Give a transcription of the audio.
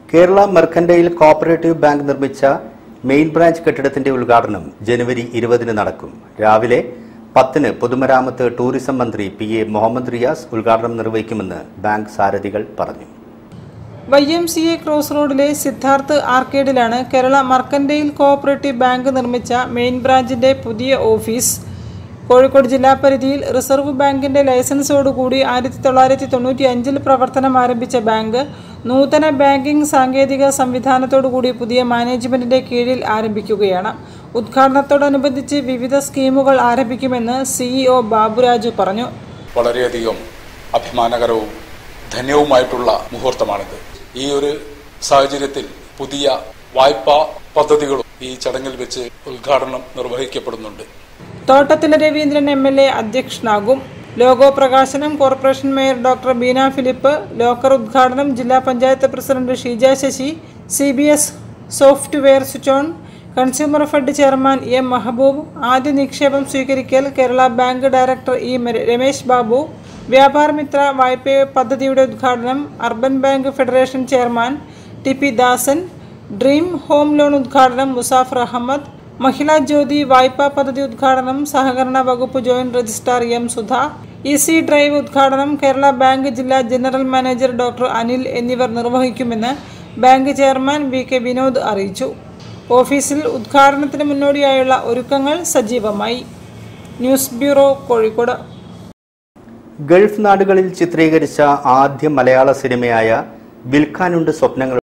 Kerala mercantile cooperative bank നിർമ്മിച്ച main branch കെട്ടിടത്തിന്റെ ഉദ്ഘാടനം ജനുവരി ഇരുപതിന് നടക്കും രാവിലെ പത്തിന് പൊതുമരാമത്ത് ടൂറിസം മന്ത്രി പി എ മുഹമ്മദ് റിയാസ് ഉദ്ഘാടനം നിർവഹിക്കുമെന്ന് ബാങ്ക് സാരഥികൾ പറഞ്ഞു Y M C A cross റോഡിലെ സിദ്ധാർത്ഥ് ആർക്കേഡിലാണ് കേരള മർക്കന്റൈൽ കോഓപ്പറേറ്റീവ് ബാങ്ക് നിർമ്മിച്ച മെയിൻ ബ്രാഞ്ചിന്റെ പുതിയ ഓഫീസ് കോഴിക്കോട് ജില്ലാ പരിധിയിൽ റിസർവ് ബാങ്കിന്റെ ലൈസൻസോടുകൂടി ആയിരത്തി തൊള്ളായിരത്തി തൊണ്ണൂറ്റി അഞ്ചിൽ പ്രവർത്തനം ആരംഭിച്ച ബാങ്ക് നൂതന ബാങ്കിംഗ് സാങ്കേതിക സംവിധാനത്തോടുകൂടി പുതിയ മാനേജ്മെന്റിന്റെ കീഴിൽ ആരംഭിക്കുകയാണ് ഉദ്ഘാടനത്തോടനുബന്ധിച്ച് വിവിധ സ്കീമുകൾ ആരംഭിക്കുമെന്ന് സിഇഒ ബാബുരാജു പറഞ്ഞു വളരെയധികം അഭിമാനകരവും ധന്യവുമായിട്ടുള്ള മുഹൂർത്തമാണിത് ഈ ഒരു സാഹചര്യത്തിൽ പുതിയ വായ്പാ പദ്ധതികളും ഈ ചടങ്ങിൽ വെച്ച് ഉദ്ഘാടനം നിർവഹിക്കപ്പെടുന്നുണ്ട് തോട്ടത്തിലെ രവീന്ദ്രൻ എം എൽ എ അധ്യക്ഷനാകും ലോഗോ പ്രകാശനം corporation mayor doctor Beena Philip locker ഉദ്ഘാടനം ജില്ലാ panchayat president Sheeja Sasi C B S software switch on consumer fed chairman M Mehaboob ആദ്യ നിക്ഷേപം സ്വീകരിക്കൽ കേരള ബാങ്ക് ഡയറക്ടർ ഇ മര- രമേശ് ബാബു വ്യാപാര മിത്ര വായ്പ പദ്ധതിയുടെ ഉദ്ഘാടനം urban bank federation chairman T P Dasan dream home loan ഉദ്ഘാടനം മുസാഫർ അഹമ്മദ് മഹിളാ ജ്യോതി വായ്പാ പദ്ധതി ഉദ്ഘാടനം സഹകരണ വകുപ്പ് joint registrar M Sudha E C drive ഉദ്ഘാടനം കേരള ബാങ്ക് ജില്ലാ ജനറൽ മാനേജർ ഡോക്ടർ അനിൽ എന്നിവർ നിർവഹിക്കുമെന്ന് bank chairman V K Vinod അറിയിച്ചു ഓഫീസിൽ ഉദ്ഘാടനത്തിന് മുന്നോടിയായുള്ള ഒരുക്കങ്ങൾ സജീവമായി ന്യൂസ് ബ്യൂറോ കോഴിക്കോട് ഗൾഫ് നാടുകളിൽ ചിത്രീകരിച്ച ആദ്യ മലയാള സിനിമയായ വിൽക്കാനുണ്ട് സ്വപ്നങ്ങൾ